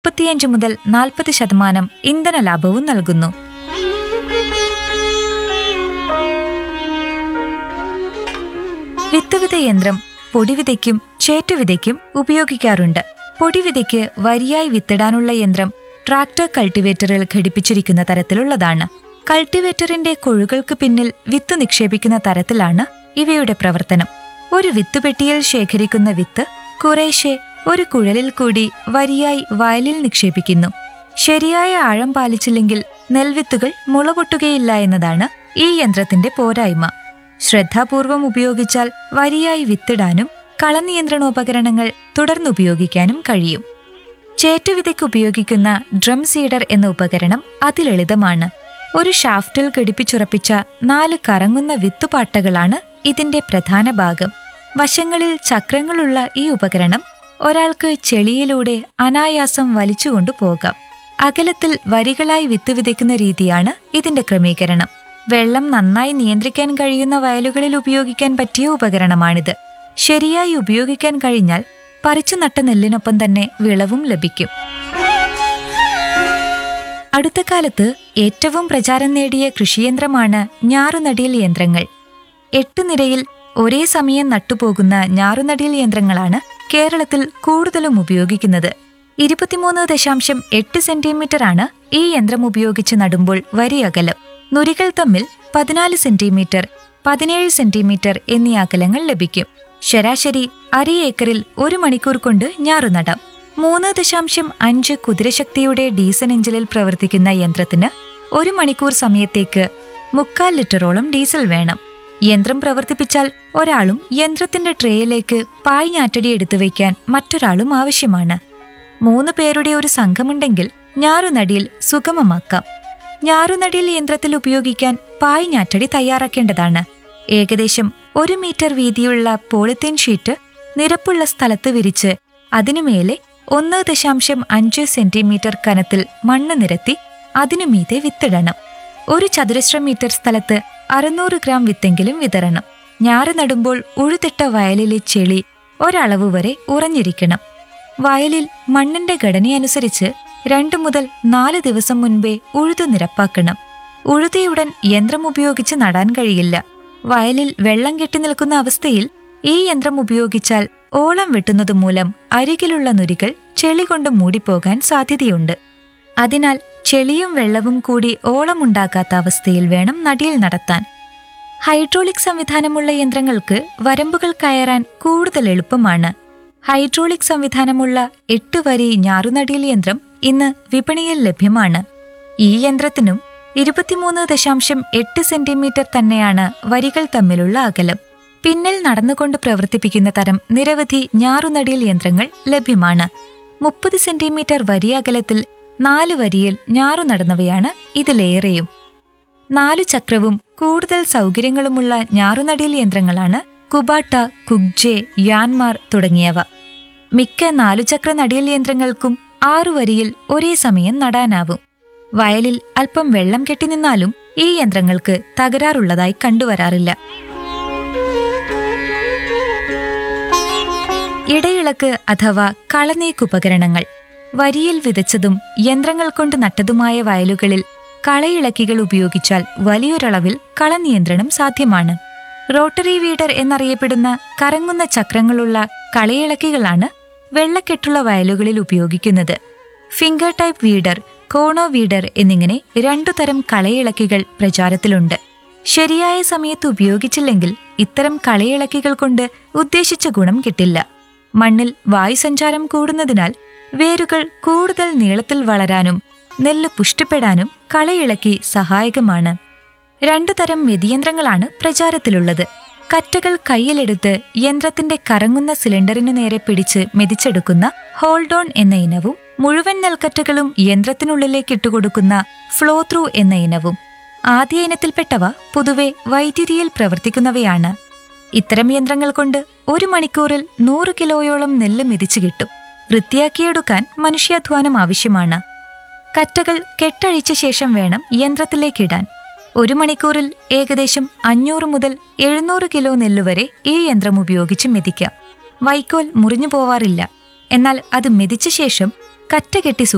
മുപ്പത്തിയഞ്ച് മുതൽ നാൽപ്പത് ശതമാനം ഇന്ധന ലാഭവും നൽകുന്നു വിത്തുവിത യന്ത്രം പൊടിവിതയ്ക്കും ചേറ്റുവിതയ്ക്കും ഉപയോഗിക്കാറുണ്ട് പൊടിവിതയ്ക്ക് വരിയായി വിത്തിടാനുള്ള യന്ത്രം ട്രാക്ടർ കൾട്ടിവേറ്ററിൽ ഘടിപ്പിച്ചിരിക്കുന്ന തരത്തിലുള്ളതാണ് കൾട്ടിവേറ്ററിന്റെ കൊഴുകൾക്ക് പിന്നിൽ വിത്ത് നിക്ഷേപിക്കുന്ന തരത്തിലാണ് ഇവയുടെ പ്രവർത്തനം ഒരു വിത്തുപെട്ടിയിൽ ശേഖരിക്കുന്ന വിത്ത് കുറേശ്ശെ ഒരു കുഴലിൽ കൂടി വരിയായി വയലിൽ നിക്ഷേപിക്കുന്നു ശരിയായ ആഴം പാലിച്ചില്ലെങ്കിൽ നെൽവിത്തുകൾ മുളപൊട്ടുകയില്ല എന്നതാണ് ഈ യന്ത്രത്തിന്റെ പോരായ്മ ശ്രദ്ധാപൂർവം ഉപയോഗിച്ചാൽ വരിയായി വിത്തിടാനും കളനിയന്ത്രണോപകരണങ്ങൾ തുടർന്നുപയോഗിക്കാനും കഴിയും ചേറ്റുവിതയ്ക്ക് ഉപയോഗിക്കുന്ന ഡ്രം സീഡർ എന്ന ഉപകരണം അതിലളിതമാണ് ഒരു ഷാഫ്റ്റിൽ ഘടിപ്പിച്ചുറപ്പിച്ച നാല് കറങ്ങുന്ന വിത്തുപാട്ടകളാണ് ഇതിന്റെ പ്രധാന ഭാഗം വശങ്ങളിൽ ചക്രങ്ങളുള്ള ഈ ഉപകരണം ഒരാൾക്ക് ചെളിയിലൂടെ അനായാസം വലിച്ചുകൊണ്ടു പോകാം അകലത്തിൽ വരികളായി വിത്ത് വിതയ്ക്കുന്ന രീതിയാണ് ഇതിന്റെ ക്രമീകരണം വെള്ളം നന്നായി നിയന്ത്രിക്കാൻ കഴിയുന്ന വയലുകളിൽ ഉപയോഗിക്കാൻ പറ്റിയ ഉപകരണമാണിത് ശരിയായി ഉപയോഗിക്കാൻ കഴിഞ്ഞാൽ പറിച്ചു നട്ട നെല്ലിനൊപ്പം തന്നെ വിളവും ലഭിക്കും അടുത്ത കാലത്ത് ഏറ്റവും പ്രചാരം നേടിയ കൃഷിയന്ത്രമാണ് ഞാറുനടിയൽ യന്ത്രങ്ങൾ എട്ട് നിരയിൽ ഒരേ സമയം നട്ടുപോകുന്ന ഞാറുനടിയൽ യന്ത്രങ്ങളാണ് കേരളത്തിൽ കൂടുതലും ഉപയോഗിക്കുന്നത് ഇരുപത്തിമൂന്ന് ദശാംശം എട്ട് സെന്റിമീറ്റർ ആണ് ഈ യന്ത്രം ഉപയോഗിച്ച് നടുമ്പോൾ വരി അകലം നുരികൾ തമ്മിൽ പതിനാല് സെന്റിമീറ്റർ പതിനേഴ് സെന്റിമീറ്റർ എന്നീ അകലങ്ങൾ ലഭിക്കും ശരാശരി അര ഏക്കറിൽ ഒരു മണിക്കൂർ കൊണ്ട് ഞാറുനടാം മൂന്ന് ദശാംശം അഞ്ച് കുതിരശക്തിയുടെ ഡീസൽ എഞ്ചിനിൽ പ്രവർത്തിക്കുന്ന യന്ത്രത്തിന് ഒരു മണിക്കൂർ സമയത്തേക്ക് മുക്കാൽ ലിറ്ററോളം ഡീസൽ വേണം യന്ത്രം പ്രവർത്തിപ്പിച്ചാൽ ഒരാളും യന്ത്രത്തിന്റെ ട്രേയിലേക്ക് പായ് ഞാറ്റടി എടുത്തു വയ്ക്കാൻ മറ്റൊരാളും ആവശ്യമാണ് മൂന്ന് പേരുടെ ഒരു സംഘമുണ്ടെങ്കിൽ ഞാറുനടിയിൽ സുഗമമാക്കാം ഞാറുനടിയിൽ യന്ത്രത്തിൽ ഉപയോഗിക്കാൻ പായ് ഞാറ്റടി തയ്യാറാക്കേണ്ടതാണ് ഏകദേശം ഒരു മീറ്റർ വീതിയുള്ള പോളിത്തീൻ ഷീറ്റ് നിരപ്പുള്ള സ്ഥലത്ത് വിരിച്ച് അതിനുമേലെ ഒന്ന് ദശാംശം അഞ്ച് സെന്റിമീറ്റർ കനത്തിൽ മണ്ണ് നിരത്തി അതിനു മീതെ വിത്തിടണം ഒരു ചതുരശ്ര മീറ്റർ സ്ഥലത്ത് അറുന്നൂറ് ഗ്രാം വിത്തെങ്കിലും വിതരണം ഞാറ് നടുമ്പോൾ ഉഴുതിട്ട വയലിലെ ചെളി ഒരളവ് വരെ ഉറഞ്ഞിരിക്കണം വയലിൽ മണ്ണിന്റെ ഘടനയനുസരിച്ച് രണ്ടു മുതൽ നാല് ദിവസം മുൻപേ ഉഴുതു നിരപ്പാക്കണം ഉഴുതിയുടൻ യന്ത്രം ഉപയോഗിച്ച് നടാൻ കഴിയില്ല വയലിൽ വെള്ളം കെട്ടി നിൽക്കുന്ന അവസ്ഥയിൽ ഈ യന്ത്രം ഉപയോഗിച്ചാൽ ഓളം വെട്ടുന്നത് മൂലം അരികിലുള്ള നുരികൾ ചെളി കൊണ്ട് മൂടിപ്പോകാൻ സാധ്യതയുണ്ട് അതിനാൽ ചെളിയും വെള്ളവും കൂടി ഓളമുണ്ടാക്കാത്ത അവസ്ഥയിൽ വേണം നടിയിൽ നടത്താൻ ഹൈഡ്രോളിക് സംവിധാനമുള്ള യന്ത്രങ്ങൾക്ക് വരമ്പുകൾ കയറാൻ കൂടുതൽ എളുപ്പമാണ് ഹൈഡ്രോളിക് സംവിധാനമുള്ള എട്ട് വരി ഞാറുനടിയൽ യന്ത്രം ഇന്ന് വിപണിയിൽ ലഭ്യമാണ് ഈ യന്ത്രത്തിനും ഇരുപത്തിമൂന്ന് ദശാംശം എട്ട് സെന്റിമീറ്റർ തന്നെയാണ് വരികൾ തമ്മിലുള്ള അകലം പിന്നിൽ നടന്നുകൊണ്ട് പ്രവർത്തിപ്പിക്കുന്ന തരം നിരവധി ഞാറുനടിയൽ യന്ത്രങ്ങൾ ലഭ്യമാണ് മുപ്പത് സെന്റിമീറ്റർ വരി അകലത്തിൽ നാല് വരിയിൽ ഞാറു നടന്നവയാണ് ഇതിലേറെയും നാലു ചക്രവും കൂടുതൽ സൗകര്യങ്ങളുമുള്ള ഞാറുനടിയൽ യന്ത്രങ്ങളാണ് കുബാട്ട കുഗ്ജെ യാൻമാർ തുടങ്ങിയവ മിക്ക നാലുചക്ര നടിയൽ യന്ത്രങ്ങൾക്കും ആറു വരിയിൽ ഒരേ സമയം നടാനാവും വയലിൽ അല്പം വെള്ളം കെട്ടിനിന്നാലും ഈ യന്ത്രങ്ങൾക്ക് തകരാറുള്ളതായി കണ്ടുവരാറില്ല ഇടയിളക്ക് അഥവാ കളനീക്കുപകരണങ്ങൾ വരിയിൽ വിതച്ചതും യന്ത്രങ്ങൾ കൊണ്ട് നട്ടതുമായ വയലുകളിൽ കളയിളക്കികൾ ഉപയോഗിച്ചാൽ വലിയൊരളവിൽ കളനിയന്ത്രണം സാധ്യമാണ് റോട്ടറി വീഡർ എന്നറിയപ്പെടുന്ന കറങ്ങുന്ന ചക്രങ്ങളുള്ള കളയിളക്കികളാണ് വെള്ളക്കെട്ടുള്ള വയലുകളിൽ ഉപയോഗിക്കുന്നത് finger type weeder cono weeder എന്നിങ്ങനെ രണ്ടു തരം കളയിളക്കികൾ പ്രചാരത്തിലുണ്ട് ശരിയായ സമയത്ത് ഉപയോഗിച്ചില്ലെങ്കിൽ ഇത്തരം കളയിളക്കികൾ കൊണ്ട് ഉദ്ദേശിച്ച ഗുണം കിട്ടില്ല മണ്ണിൽ വായുസഞ്ചാരം കൂടുന്നതിനാൽ വേരുകൾ കൂടുതൽ നീളത്തിൽ വളരാനും നെല്ല് പുഷ്ടിപ്പെടാനും കളയിളക്കി സഹായകമാണ് രണ്ടു തരം മെതിയന്ത്രങ്ങളാണ് പ്രചാരത്തിലുള്ളത് കറ്റകൾ കയ്യിലെടുത്ത് യന്ത്രത്തിന്റെ കറങ്ങുന്ന സിലിണ്ടറിനു നേരെ പിടിച്ച് മെതിച്ചെടുക്കുന്ന ഹോൾഡോൺ എന്ന ഇനവും മുഴുവൻ നെൽക്കറ്റകളും യന്ത്രത്തിനുള്ളിലേക്ക് ഇട്ടുകൊടുക്കുന്ന ഫ്ലോ ത്രൂ എന്ന ഇനവും ആദ്യ ഇനത്തിൽപ്പെട്ടവ പൊതുവെ വൈദ്യുതിയിൽ പ്രവർത്തിക്കുന്നവയാണ് ഇത്തരം യന്ത്രങ്ങൾ കൊണ്ട് ഒരു മണിക്കൂറിൽ നൂറ് കിലോയോളം നെല്ല് മെതിച്ചു കിട്ടും വൃത്തിയാക്കിയെടുക്കാൻ മനുഷ്യാധ്വാനം ആവശ്യമാണ് കറ്റകൾ കെട്ടഴിച്ച ശേഷം വേണം യന്ത്രത്തിലേക്കിടാൻ ഒരു മണിക്കൂറിൽ ഏകദേശം അഞ്ഞൂറ് മുതൽ എഴുന്നൂറ് കിലോ നെല്ലുവരെ ഈ യന്ത്രം ഉപയോഗിച്ച് മെതിക്കാം വൈക്കോൽ മുറിഞ്ഞു പോവാറില്ല എന്നാൽ അത് മെതിച്ച ശേഷം കറ്റ കെട്ടി സൂക്ഷിക്കും